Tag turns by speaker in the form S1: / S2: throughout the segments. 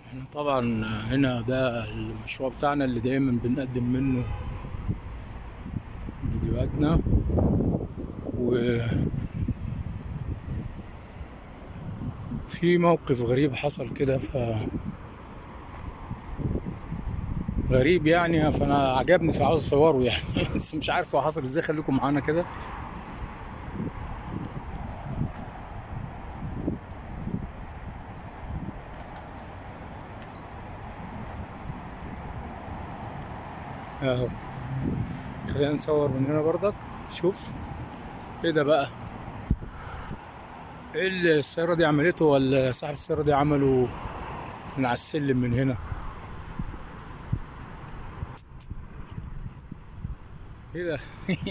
S1: احنا طبعا هنا ده المشروع بتاعنا اللي دايما بنقدم منه فيديوهاتنا و في موقف غريب حصل كده ف غريب يعني فانا عجبني فعاوز اصوره يعني بس مش عارف هو حصل ازاي خليكم معانا كده اهو خلينا نصور من هنا برضك شوف ايه ده بقى ايه اللي السيارة دي عملته ولا صاحب السيارة دي عمله من على السلم من هنا ايه ده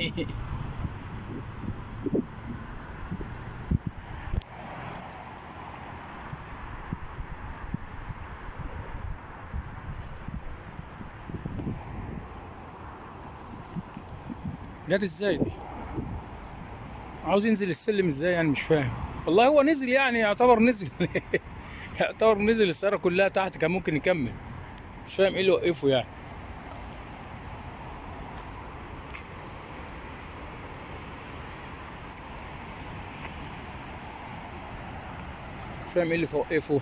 S1: جت ازاي دي عاوز ينزل السلم ازاي يعني مش فاهم والله هو نزل يعني يعتبر نزل يعتبر نزل السيارة كلها تحت كان ممكن يكمل مش فاهم ايه اللي وقفه يعني مش فاهم ايه اللي وقفه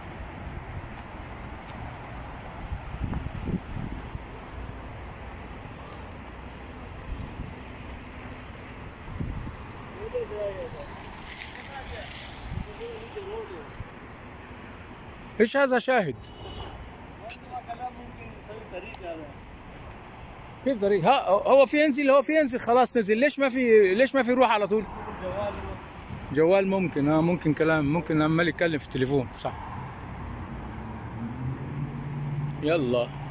S1: ايش هذا شاهد كيف طريق ها هو في ينزل هو في ينزل خلاص نزل ليش ما في ليش ما في روح على طول جوال ممكن اه ممكن كلام ممكن عمال يتكلم في التليفون صح يلا